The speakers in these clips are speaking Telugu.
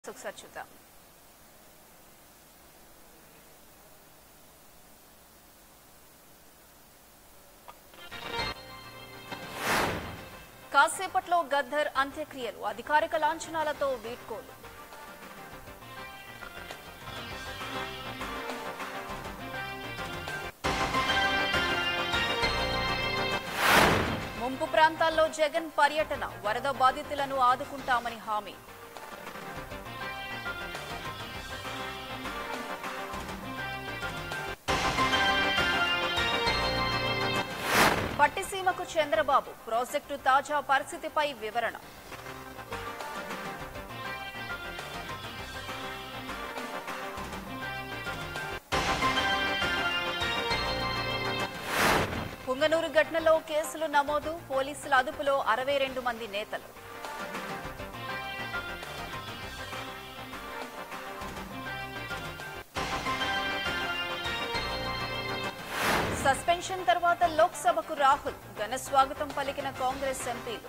ఒకసారి చూద్దాం కాసేపట్లో గద్దర్ అంత్యక్రియలు అధికారిక లాంఛనాలతో వీడ్కోలు ముంపు ప్రాంతాల్లో జగన్ పర్యటన వరద బాధితులను ఆదుకుంటామని హామీ పట్టిసీమకు చంద్రబాబు ప్రాజెక్టు తాజా పరిస్థితిపై వివరణ పుంగనూరు ఘటనలో కేసులు నమోదు పోలీసుల అదుపులో అరవై రెండు మంది నేతలు సస్పెన్షన్ తర్వాత లోక్సభకు రాహుల్ ఘన స్వాగతం పలికిన కాంగ్రెస్ ఎంపీలు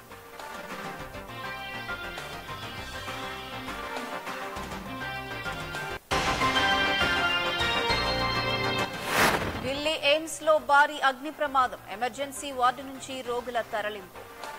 ఢిల్లీ ఎయిమ్స్ లో భారీ అగ్ని ప్రమాదం ఎమర్జెన్సీ వార్డు నుంచి రోగుల తరలింపు